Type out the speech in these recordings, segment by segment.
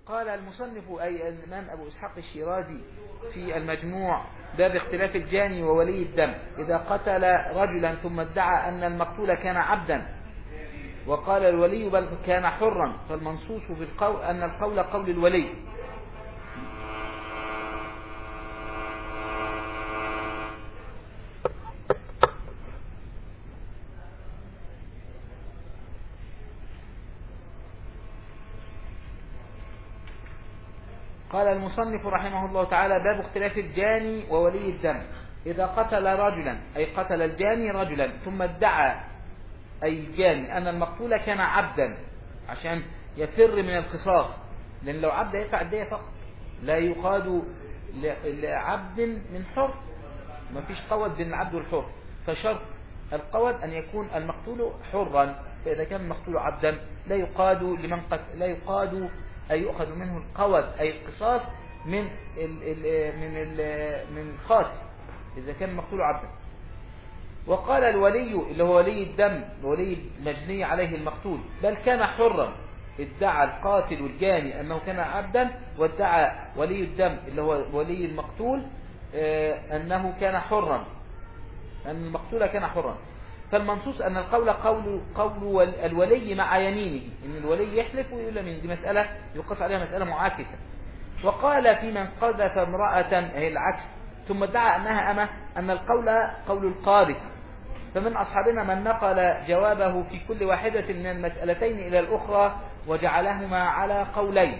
قال المصنف أي الإمام أبو إسحاق الشيرازي في المجموع باب اختلاف الجاني وولي الدم إذا قتل رجلا ثم ادعى أن المقتول كان عبدا وقال الولي بل كان حرا فالمنصوص في القول أن القول قول الولي قال المصنف رحمه الله تعالى باب اختلاف الجاني وولي الدم إذا قتل رجلا أي قتل الجاني رجلا ثم ادعى أي الجاني أن المقتول كان عبدا عشان يفر من القصاص لأن لو عبد يدفع الدية فقط لا يقاد لعبد من حر ما فيش قود بين العبد والحر فشرط القود أن يكون المقتول حرا فإذا كان المقتول عبدا لا يقاد لمن قتل لا يقاد أي يؤخذ منه القود أي القصاص من ال ال من ال من القاتل إذا كان المقتول عبدا وقال الولي اللي هو ولي الدم ولي المجني عليه المقتول بل كان حرا ادعى القاتل الجاني أنه كان عبدا وادعى ولي الدم اللي هو ولي المقتول أنه كان حرا أن المقتول كان حرا فالمنصوص أن القول قول قول الولي مع يمينه إن الولي يحلف ويقول من دي مسألة يقص عليها مسألة معاكسة وقال في من قذف امرأة هي العكس ثم ادعى أنها أمة أن القول قول القاذف فمن أصحابنا من نقل جوابه في كل واحدة من المسألتين إلى الأخرى وجعلهما على قولين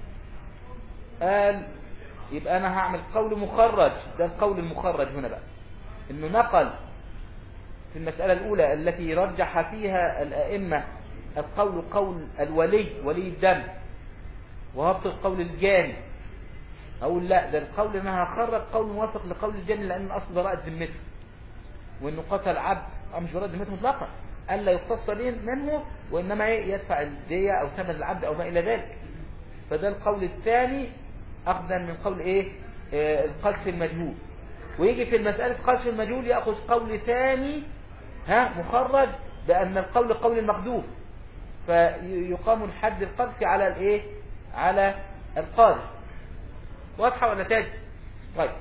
قال يبقى أنا هعمل قول مخرج ده القول المخرج هنا بقى إنه نقل في المسألة الأولى التي رجح فيها الأئمة القول قول الولي ولي الدم وهبط القول الجاني أقول لا ده القول أنها خرج قول موافق لقول الجاني لأن الأصل براءة ذمته وأنه قتل عبد أو مش براءة ذمته مطلقا ألا يقتص منه وإنما يدفع الدية أو ثمن العبد أو ما إلى ذلك فده القول الثاني أخذا من قول إيه آه القذف المجهول ويجي في المسألة قذف المجهول يأخذ قول ثاني ها مخرج بأن القول قول المقذوف فيقام الحد القذف على الايه على القاذف واضحة ولا تاني طيب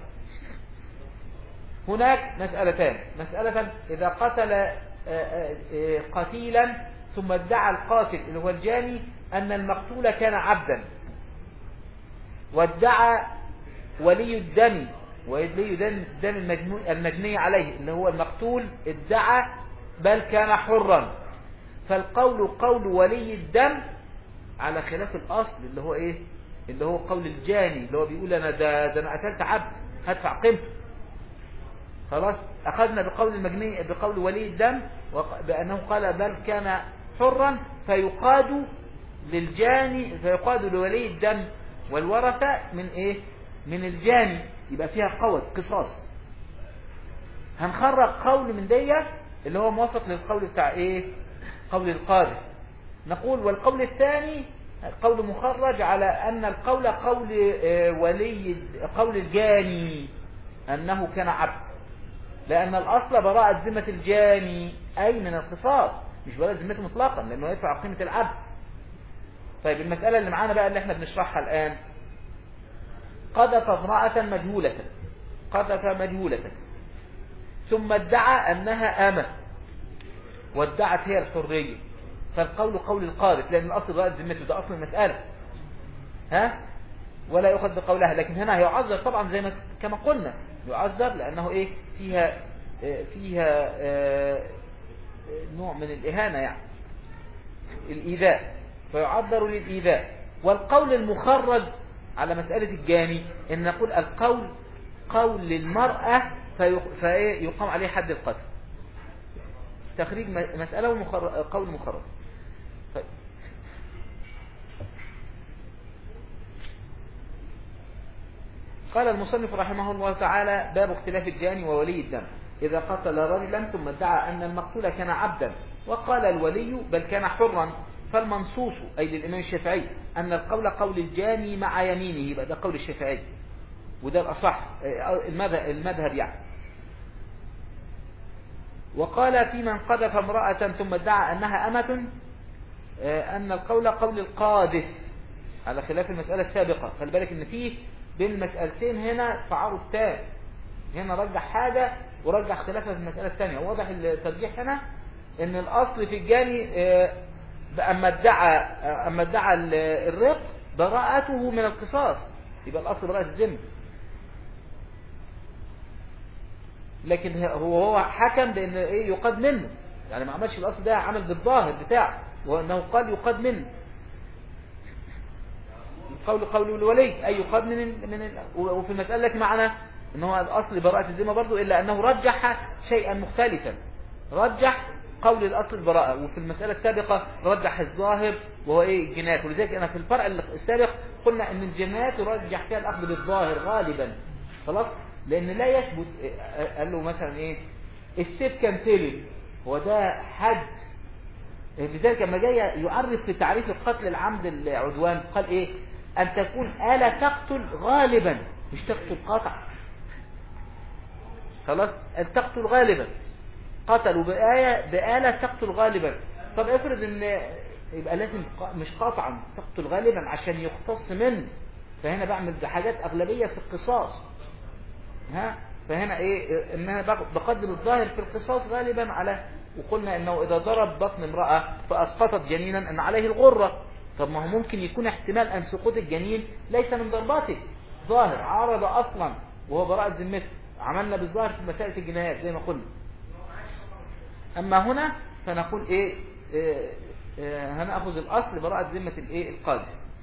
هناك مسألتان مسألة إذا قتل قتيلا ثم ادعى القاتل اللي هو الجاني أن المقتول كان عبدا وادعى ولي الدم ولي دم المجني عليه اللي هو المقتول ادعى بل كان حرا فالقول قول ولي الدم على خلاف الأصل اللي هو ايه اللي هو قول الجاني اللي هو بيقول انا ده, ده انا قتلت عبد هدفع قيمته خلاص اخذنا بقول المجني بقول ولي الدم بانه قال بل كان حرا فيقاد للجاني فيقاد لولي الدم والورثة من ايه من الجاني يبقى فيها قوة قصاص هنخرج قول من دي اللي هو موافق للقول بتاع ايه قول القاضي نقول والقول الثاني قول مخرج على ان القول قول ولي قول الجاني انه كان عبد لان الاصل براءة ذمة الجاني اي من القصاص مش براءة ذمته مطلقا لانه يدفع قيمة العبد طيب المسألة اللي معانا بقى اللي احنا بنشرحها الان قذف امرأة مجهولة قذف مجهولة ثم ادعى أنها أمة وادعت هي الحرية فالقول قول القاذف لأن الأصل رأت ذمته ده أصل المسألة ها ولا يؤخذ بقولها لكن هنا هيعذر طبعا زي ما كما قلنا يعذر لأنه إيه فيها فيها نوع من الإهانة يعني الإيذاء فيعذر للإيذاء والقول المخرج على مسألة الجاني إن نقول القول قول للمرأة فيقام عليه حد القتل تخريج مسألة وقول مخرج طيب. قال المصنف رحمه الله تعالى باب اختلاف الجاني وولي الدم إذا قتل رجلا ثم ادعى أن المقتول كان عبدا وقال الولي بل كان حرا فالمنصوص أي للإمام الشافعي أن القول قول الجاني مع يمينه يبقى ده قول الشافعي وده الأصح المذهب يعني وقال في من قذف امرأة ثم ادعى أنها أمة أن القول قول القاذف على خلاف المسألة السابقة خلي بالك ان فيه بين المسألتين هنا تعارض تام هنا رجح حاجة ورجح خلافها في المسألة الثانية واضح الترجيح هنا ان الاصل في الجاني آه، اما ادعى اما ادعى ال- الرق براءته من القصاص يبقى الاصل براءة الذمة لكن هو هو حكم بان ايه يقاد منه يعني ما عملش الاصل ده عمل بالظاهر بتاعه وانه قال يقاد منه قول قول الولي اي يقاد من ال- من ال- وفي المساله التي معنا ان هو الاصل براءه الذمه برضه الا انه رجح شيئا مختلفا رجح قول الاصل البراءه وفي المساله السابقه رجح الظاهر وهو ايه الجنايات ولذلك انا في الفرع السابق قلنا ان الجنايات يرجح فيها الاخذ بالظاهر غالبا خلاص لان لا يثبت قال له مثلا ايه السيف كان سلم هو ده حد لذلك لما جاي يعرف في تعريف القتل العمد العدوان قال ايه ان تكون آلة تقتل غالبا مش تقتل قطع خلاص ان تقتل غالبا قتلوا بآية بآلة تقتل غالبا طب افرض ان يبقى لازم ق- مش قطعا تقتل غالبا عشان يختص منه فهنا بعمل حاجات اغلبية في القصاص ها فهنا ايه ان انا بق- بقدم الظاهر في القصاص غالبا على وقلنا انه اذا ضرب بطن امرأة فاسقطت جنينا ان عليه الغرة طب ما هو ممكن يكون احتمال ان سقوط الجنين ليس من ضرباته ظاهر عارض اصلا وهو براءة ذمته عملنا بالظاهر في مسائل الجنايات زي ما قلنا اما هنا فنقول ايه, إيه, إيه هنأخذ الاصل براءة ذمة الايه القاضي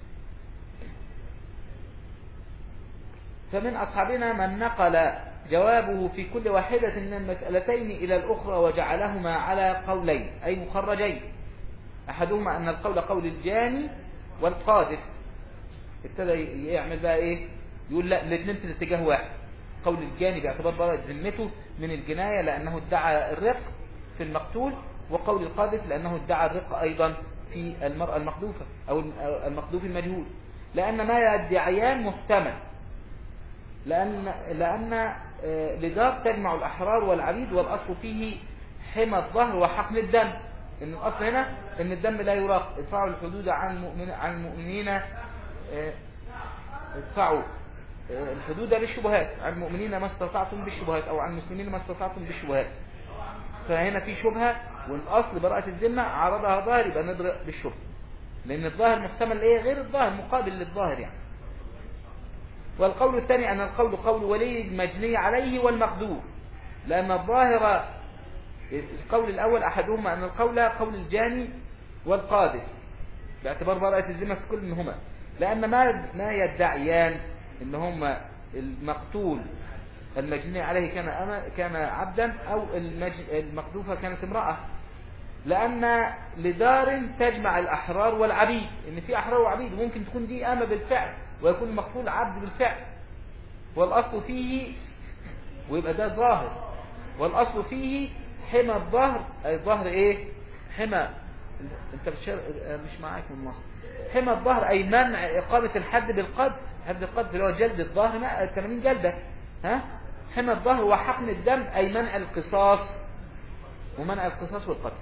فمن أصحابنا من نقل جوابه في كل واحدة من المسألتين إلى الأخرى وجعلهما على قولين أي مخرجين أحدهما أن القول قول الجاني والقاذف ابتدى يعمل بقى إيه يقول لا الاثنين في الاتجاه واحد قول الجاني باعتبار براءة ذمته من الجناية لأنه ادعى الرق في المقتول وقول القاذف لأنه ادعى الرق أيضا في المرأة المقذوفة أو المقذوف المجهول لأن ما يدعيان محتمل لأن لأن آه، لدار تجمع الأحرار والعبيد والأصل فيه حمى الظهر وحقن الدم إن الأصل هنا إن الدم لا يراق ادفعوا الحدود عن المؤمن عن المؤمنين آه، ادفعوا آه، الحدود بالشبهات عن المؤمنين ما استطعتم بالشبهات أو عن المسلمين ما استطعتم بالشبهات فهنا في شبهة والأصل براءة الذمة عرضها ظاهر يبقى نضرب بالشبهة لأن الظاهر محتمل إيه غير الظاهر مقابل للظاهر يعني والقول الثاني أن القول قول ولي المجني عليه والمقدور لأن الظاهر القول الأول أحدهما أن القول قول الجاني والقاذف باعتبار براءة الذمة في كل منهما لأن ما ما يدعيان أن هما المقتول المجني عليه كان أما كان عبدا أو المج... المقذوفة كانت امرأة لأن لدار تجمع الأحرار والعبيد إن في أحرار وعبيد ممكن تكون دي أمة بالفعل ويكون المقتول عبد بالفعل والأصل فيه ويبقى ده ظاهر والأصل فيه حمى الظهر أي الظهر إيه حمى أنت مش مش معاك من مصر حمى الظهر أي منع إقامة الحد بالقذف حد القذف اللي هو جلد الظهر 80 جلدة ها حمى الظهر وحقن الدم أي منع القصاص ومنع القصاص والقتل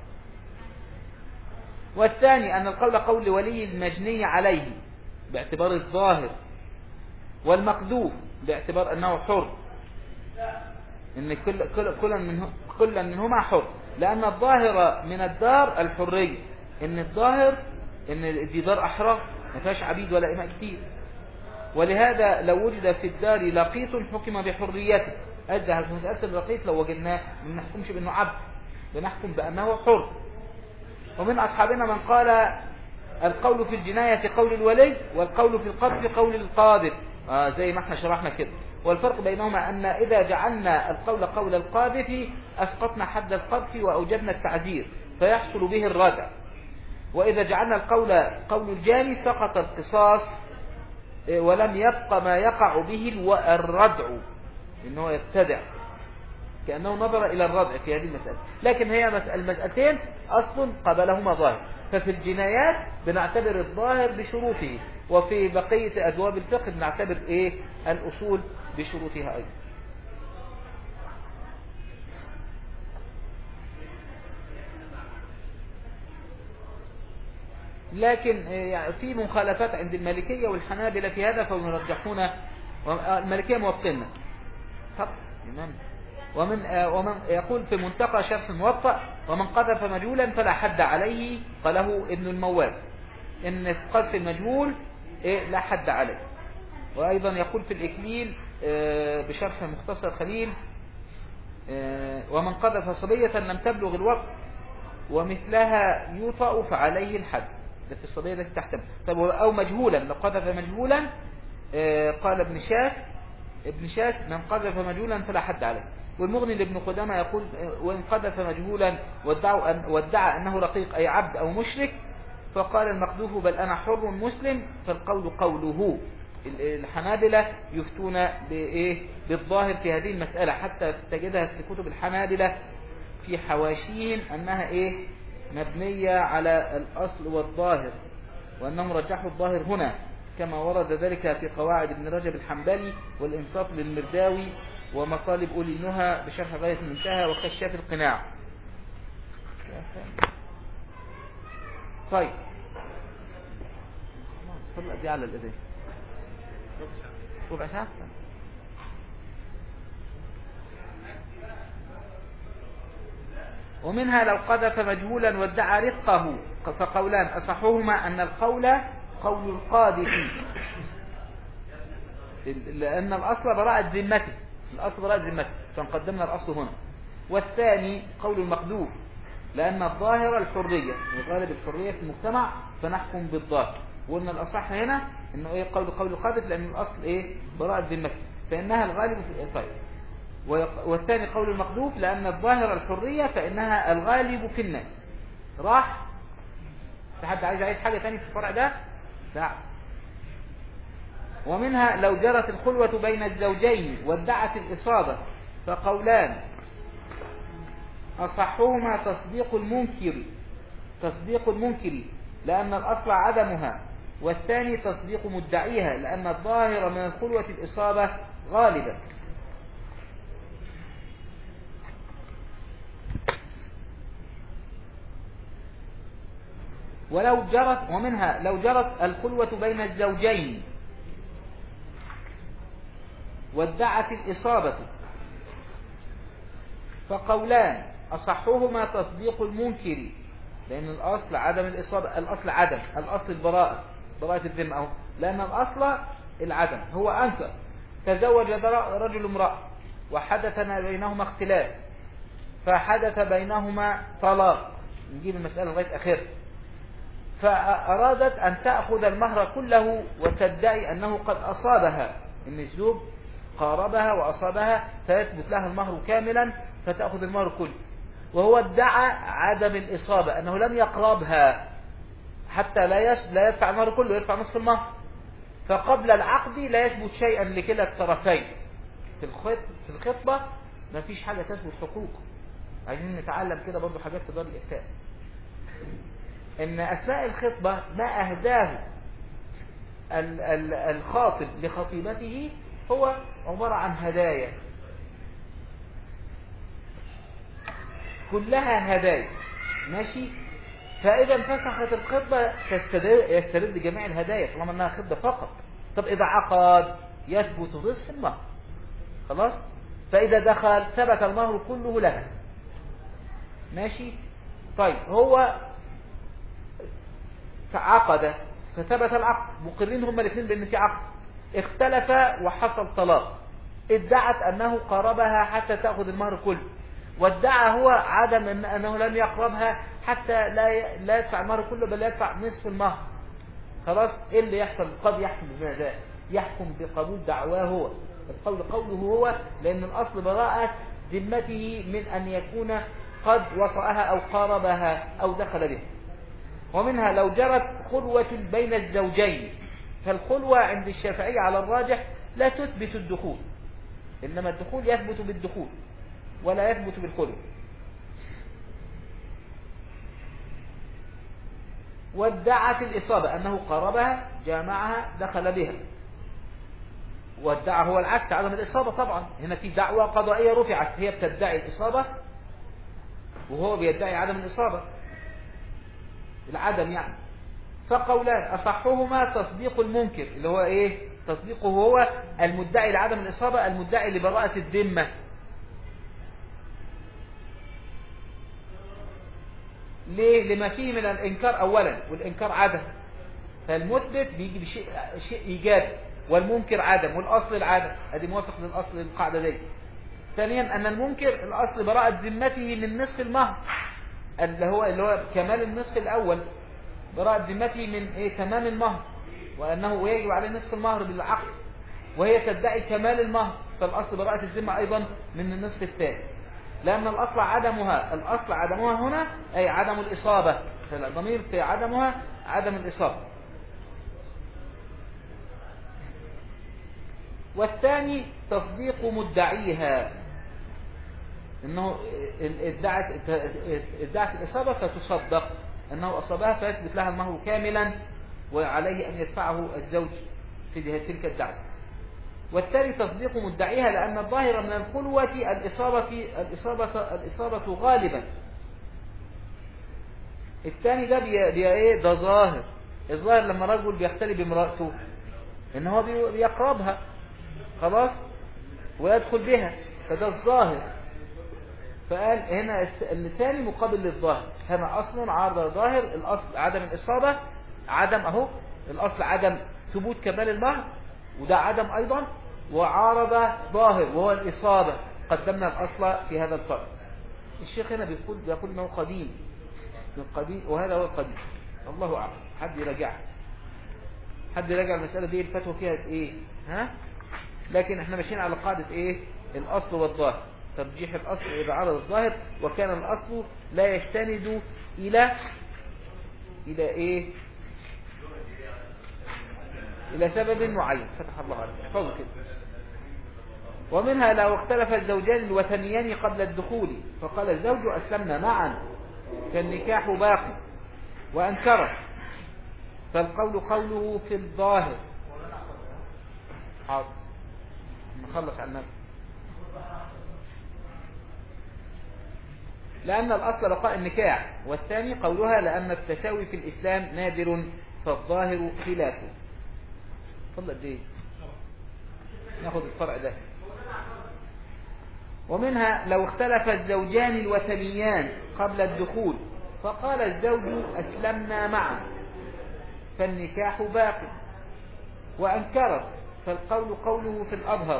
والثاني أن القول قول ولي المجني عليه باعتبار الظاهر والمقذوف باعتبار أنه حر إن كل كل كل منه كل منهما حر لأن الظاهر من الدار الحرية إن الظاهر إن دي دار أحرار ما فيهاش عبيد ولا إماء كتير ولهذا لو وجد في الدار لقيط حكم بحريته أدى في مسألة اللقيط لو وجدناه ما نحكمش بأنه عبد بنحكم بأنه حر ومن أصحابنا من قال القول في الجناية قول الولي والقول في القذف قول القاذف آه زي ما احنا شرحنا كده والفرق بينهما أن إذا جعلنا القول قول القاذف أسقطنا حد القذف وأوجبنا التعزير فيحصل به الردع وإذا جعلنا القول قول الجاني سقط القصاص ولم يبق ما يقع به الردع إنه يبتدع كأنه نظر إلى الردع في هذه المسألة لكن هي المسألتين أصل قبلهما ظاهر ففي الجنايات بنعتبر الظاهر بشروطه وفي بقية أدواب الفقه بنعتبر إيه الأصول بشروطها أيضا لكن يعني في مخالفات عند المالكية والحنابلة في هذا فهم يرجحون المالكية موطنة إمام ومن ومن يقول في منتقى شرح الموطأ ومن قذف مجهولا فلا حد عليه قاله ابن المواز ان قذف المجهول إيه لا حد عليه وايضا يقول في الاكليل بشرح مختصر خليل ومن قذف صبية لم تبلغ الوقت ومثلها يوطأ فعليه الحد ده في الصبية التي تحتمل طب أو مجهولا لو قذف مجهولا قال ابن شاف ابن شاف من قذف مجهولا فلا حد عليه والمغني لابن قدامة يقول وإن قذف مجهولا وادعى أنه رقيق أي عبد أو مشرك فقال المقذوف بل أنا حر مسلم فالقول قوله الحنابلة يفتون بإيه بالظاهر في هذه المسألة حتى تجدها في كتب الحنابلة في حواشيهم أنها إيه مبنية على الأصل والظاهر وأنهم رجحوا الظاهر هنا كما ورد ذلك في قواعد ابن رجب الحنبلي والإنصاف للمرداوي ومطالب أولي النهى بشرح غاية المنتهى وكشاف القناع طيب طلع دي على الأذان ربع ساعة ومنها لو قذف مجهولا وادعى رفقه فقولان أصحهما أن القول قول القاذف لأن الأصل براءة ذمته الأصل براءة ذمته فنقدمنا الأصل هنا والثاني قول المقذوف لأن الظاهر الحرية وغالب الحرية في المجتمع فنحكم بالظاهر وقلنا الأصح هنا انه ايه قول قول القاذف لان الاصل ايه براءة ذمته فانها الغالب في طيب والثاني قول المقذوف لان الظاهر الحرية فانها الغالب في الناس راح في حد عايز عايز حاجة تاني في الفرع ده لا ومنها لو جرت الخلوة بين الزوجين وادعت الإصابة فقولان أصحهما تصديق المنكر تصديق المنكر لأن الأصل عدمها والثاني تصديق مدعيها لأن الظاهر من الخلوة الإصابة غالبا ولو جرت ومنها لو جرت الخلوة بين الزوجين وادعت الإصابة فقولان أصحهما تصديق المنكر لأن الأصل عدم الإصابة الأصل عدم الأصل البراءة براءة الذمة أهو لأن الأصل العدم هو أنكر تزوج رجل امرأة وحدث بينهما اختلاف فحدث بينهما طلاق نجيب المسألة لغاية آخرها فأرادت أن تأخذ المهر كله وتدعي أنه قد أصابها إن الزوج قاربها وأصابها فيثبت لها المهر كاملا فتأخذ المهر كله وهو ادعى عدم الإصابة أنه لم يقربها حتى لا لا يدفع المهر كله يدفع نصف المهر فقبل العقد لا يثبت شيئا لكلا الطرفين في الخط في الخطبة ما فيش حاجة تثبت حقوق عايزين نتعلم كده برضو حاجات في دار الإفتاء ان اثناء الخطبة ما اهداه الخاطب لخطيبته هو عبارة عن هدايا كلها هدايا ماشي فإذا انفسخت الخطبة يسترد جميع الهدايا طالما أنها خطبة فقط طب إذا عقد يثبت نصف المهر خلاص فإذا دخل ثبت المهر كله لها ماشي طيب هو عقد فثبت العقد مقرين هما الاثنين بأن في عقد اختلف وحصل طلاق ادعت أنه قربها حتى تأخذ المهر كله وادعى هو عدم إن أنه لم يقربها حتى لا لا يدفع المهر كله بل يدفع نصف المهر خلاص ايه اللي يحصل قد يحكم بماذا يحكم بقبول دعواه هو القول قوله هو لأن الأصل براءة ذمته من أن يكون قد وطأها أو قاربها أو دخل بها ومنها لو جرت خلوة بين الزوجين فالخلوة عند الشافعية على الراجح لا تثبت الدخول إنما الدخول يثبت بالدخول ولا يثبت بالخلوة وادعت الإصابة أنه قربها جامعها دخل بها وادعى هو العكس عدم الإصابة طبعا هنا في دعوة قضائية رفعت هي بتدعي الإصابة وهو بيدعي عدم الإصابة العدم يعني فقولان أصحهما تصديق المنكر اللي هو إيه تصديقه هو المدعي لعدم الإصابة المدعي لبراءة الذمة ليه لما فيه من الإنكار أولا والإنكار عدم فالمثبت بيجي بشيء شيء إيجابي والمنكر عدم والأصل العدم ادي موافق للأصل القاعدة دي ثانيا أن المنكر الأصل براءة ذمته من نصف المهر اللي هو اللي هو كمال النصف الأول براءة ذمته من إيه تمام المهر وأنه يجب عليه نصف المهر بالعقد وهي تدعي كمال المهر فالأصل براءة الذمة أيضا من النصف الثاني لأن الأصل عدمها الأصل عدمها هنا أي عدم الإصابة فالضمير في عدمها عدم الإصابة والثاني تصديق مدعيها انه ادعت ادعت الاصابه فتصدق انه اصابها فيثبت لها المهر كاملا وعليه ان يدفعه الزوج في تلك الدعوه والثاني تصديق مدعيها لان الظاهر من الخلوه الاصابه الاصابه الاصابه غالبا الثاني ده بي بي ايه ده ظاهر الظاهر لما رجل بيختلي بامراته ان هو بيقربها خلاص ويدخل بها فده الظاهر فقال هنا الثاني مقابل للظاهر هنا أصل عارض الظاهر الأصل عدم الإصابة عدم أهو الأصل عدم ثبوت كمال المهر وده عدم أيضا وعارض ظاهر وهو الإصابة قدمنا الأصل في هذا الفرق الشيخ هنا بيقول بيقول انه قديم من قديم وهذا هو القديم الله أعلم حد يراجعها حد يراجع المسألة دي الفتوى فيها ايه ها لكن احنا ماشيين على قاعدة ايه الاصل والظاهر ترجيح الاصل اذا عرض الظاهر وكان الاصل لا يستند الى الى ايه الى سبب معين فتح الله عليك احفظوا كده ومنها لو اختلف الزوجان الوثنيان قبل الدخول فقال الزوج اسلمنا معا فالنكاح باقي وانكره فالقول قوله في الظاهر حاضر نخلص على النبي لأن الأصل بقاء النكاح والثاني قولها لأن التساوي في الإسلام نادر فالظاهر خلافه فضل قد ايه ناخد الفرع ده ومنها لو اختلف الزوجان الوثنيان قبل الدخول فقال الزوج أسلمنا معا فالنكاح باق وأنكرت فالقول قوله في الأظهر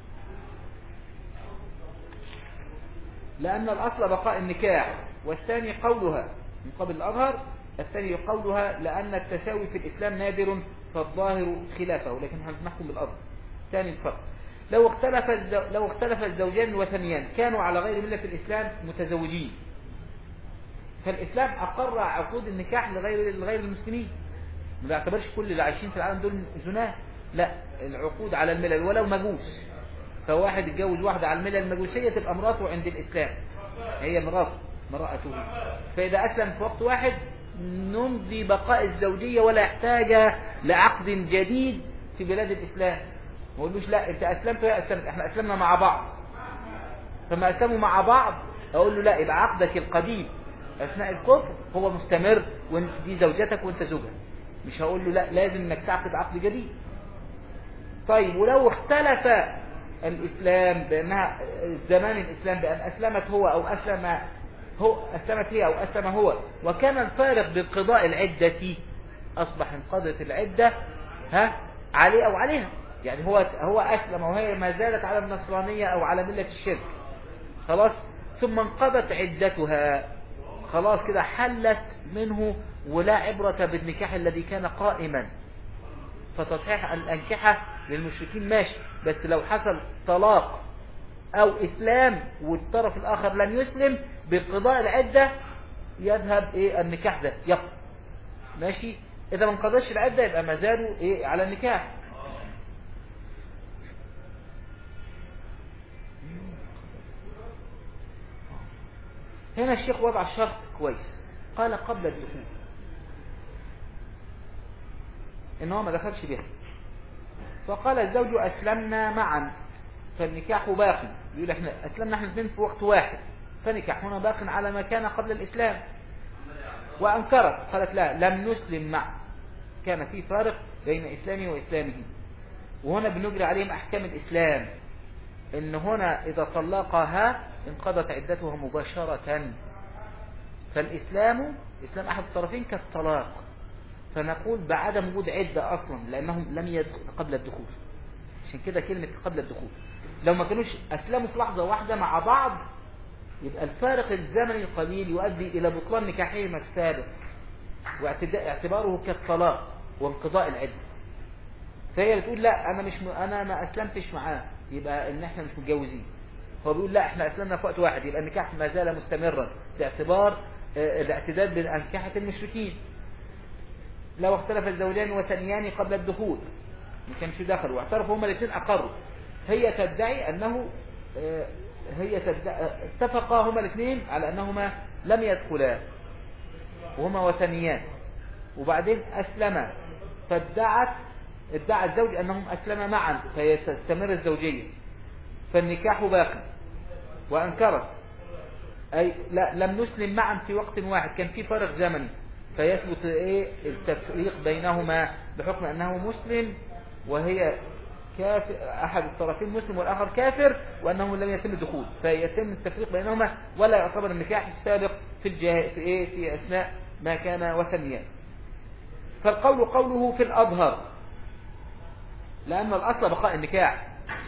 لأن الأصل بقاء النكاح والثاني قولها من قبل الأظهر الثاني قولها لأن التساوي في الإسلام نادر فالظاهر خلافه لكن نحكم بالأظهر ثاني الفرق لو اختلف الزو... لو اختلف الزوجان الوثنيان كانوا على غير ملة الإسلام متزوجين فالإسلام أقر عقود النكاح لغير لغير المسلمين ما بيعتبرش كل اللي عايشين في العالم دول زناه لا العقود على الملل ولو مجوس فواحد يتجوز واحدة على الملة المجوسية تبقى مراته عند الإسلام هي مراته مرأته فإذا أسلم في وقت واحد نمضي بقاء الزوجية ولا يحتاج لعقد جديد في بلاد الإسلام ما قولوش لا انت أسلمت يا أسلمت احنا أسلمنا مع بعض فما أسلموا مع بعض أقول له لا يبقى عقدك القديم أثناء الكفر هو مستمر وانت دي زوجتك وانت زوجها مش هقول له لا لازم انك تعقد عقد جديد طيب ولو اختلف الإسلام بأنها زمان الإسلام بأن أسلمت هو أو أسلم هو أسلمت هي أو أسلم هو وكان الفارق بانقضاء العدة أصبح انقضت العدة ها عليه أو عليها يعني هو هو أسلم وهي ما زالت على النصرانية أو على ملة الشرك خلاص ثم انقضت عدتها خلاص كده حلت منه ولا عبرة بالنكاح الذي كان قائما فتصحيح الأنكحة للمشركين ماشي بس لو حصل طلاق أو إسلام والطرف الآخر لم يسلم بانقضاء العدة يذهب إيه النكاح ده يقضي ماشي إذا ما انقضاش العدة يبقى ما زالوا إيه على النكاح هنا الشيخ وضع الشرط كويس قال قبل الدخول ان هو ما دخلش بها فقال الزوج اسلمنا معا فالنكاح باقي يقول احنا اسلمنا احنا الاثنين في وقت واحد فنكاحنا باق على ما كان قبل الاسلام وانكرت قالت لا لم نسلم معا كان في فارق بين إسلامه وإسلامه وهنا بنجري عليهم أحكام الإسلام إن هنا إذا طلقها انقضت عدتها مباشرة فالإسلام إسلام أحد الطرفين كالطلاق فنقول بعدم وجود عدة أصلا لأنهم لم يدخل قبل الدخول عشان كده كلمة قبل الدخول لو ما كانوش أسلموا في لحظة واحدة مع بعض يبقى الفارق الزمني القليل يؤدي إلى بطلان نكاحهما السابق واعتباره كالطلاق وانقضاء العدة فهي بتقول لا أنا مش م... أنا ما أسلمتش معاه يبقى إن إحنا مش متجوزين هو بيقول لا إحنا أسلمنا في وقت واحد يبقى النكاح ما زال مستمرا باعتبار الاعتداد بأنكحة المشركين لو اختلف الزوجان وثنيان قبل الدخول ما كانش دخلوا واعترفوا هما الاثنين أقروا هي تدعي أنه هي تدعي اتفقا هما الاثنين على أنهما لم يدخلا وهما وثنيان وبعدين أسلما فادعت ادعى الزوج أنهم أسلما معا فيستمر الزوجية فالنكاح باقي وأنكرت أي لا لم نسلم معا في وقت واحد كان في فرق زمني فيثبت ايه التفريق بينهما بحكم أنه مسلم وهي كافر أحد الطرفين مسلم والآخر كافر وأنه لم يتم الدخول فيتم التفريق بينهما ولا يعتبر النكاح السابق في الجاه في إيه في أثناء ما كان وثنيا فالقول قوله في الأظهر لأن الأصل بقاء النكاح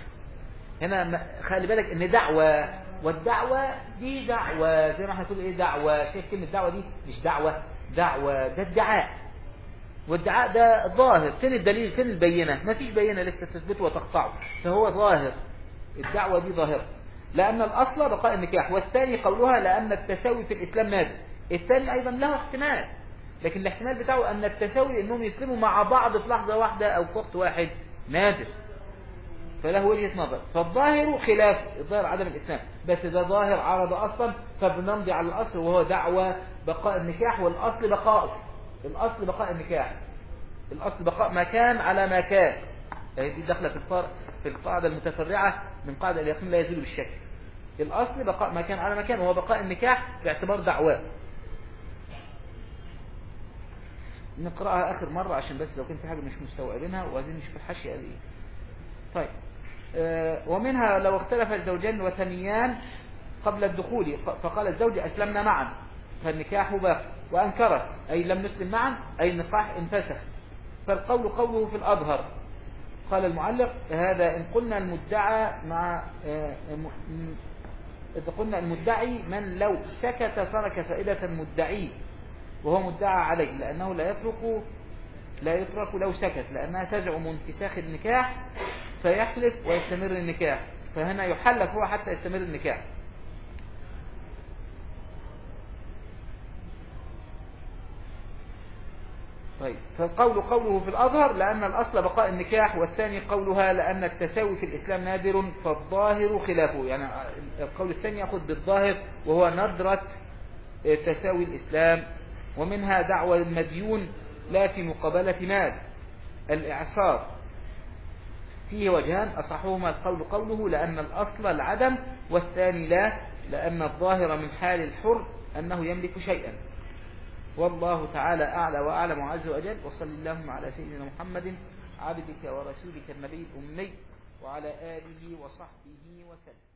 هنا خلي بالك ان دعوة والدعوة دي دعوة زي ما احنا نقول ايه دعوة شايف كلمة دعوة دي مش دعوة دعوة ده ادعاء والادعاء ده ظاهر فين الدليل فين البينة ما فيش بينة لسه تثبته وتقطعه فهو ظاهر الدعوة دي ظاهرة لأن الأصل بقاء النكاح والثاني قولها لأن التساوي في الإسلام نادر الثاني أيضا له احتمال لكن الاحتمال بتاعه أن التساوي أنهم يسلموا مع بعض في لحظة واحدة أو في وقت واحد نادر فله وجهة نظر فالظاهر خلاف الظاهر عدم الإسلام بس ده ظاهر عرض أصلا فبنمضي على الأصل وهو دعوة بقاء النكاح والأصل بقاء الأصل بقاء النكاح الأصل بقاء ما كان على ما كان دي داخله في الفرق في القاعدة المتفرعة من قاعدة اليقين لا يزول بالشك الأصل بقاء ما كان على ما كان وهو بقاء النكاح باعتبار دعواه نقرأها آخر مرة عشان بس لو كان في حاجة مش مستوعبينها وعايزين نشوف الحاشية قال ايه طيب آه ومنها لو اختلف الزوجان وثنيان قبل الدخول فقال الزوج أسلمنا معا فالنكاح باق وأنكرت أي لم نسلم معا أي النقاح انفسخ فالقول قوله في الأظهر قال المعلق هذا إن قلنا المدعى مع آه إذا قلنا المدعي من لو سكت ترك فائدة المدعي وهو مدعى عليه لأنه لا يترك لا يترك لو سكت لأنها تزعم انفساخ النكاح فيحلف ويستمر النكاح فهنا يحلف هو حتى يستمر النكاح طيب فالقول قوله في الأظهر لأن الأصل بقاء النكاح والثاني قولها لأن التساوي في الإسلام نادر فالظاهر خلافه يعني القول الثاني يأخذ بالظاهر وهو ندرة تساوي الإسلام ومنها دعوى المديون لا في مقابلة مال الإعصار فيه وجهان أصحهما القول قوله لأن الأصل العدم والثاني لا لأن الظاهر من حال الحر أنه يملك شيئا والله تعالى أعلى وأعلم وعز وأجل وصل اللهم على سيدنا محمد عبدك ورسولك النبي الأمي وعلى آله وصحبه وسلم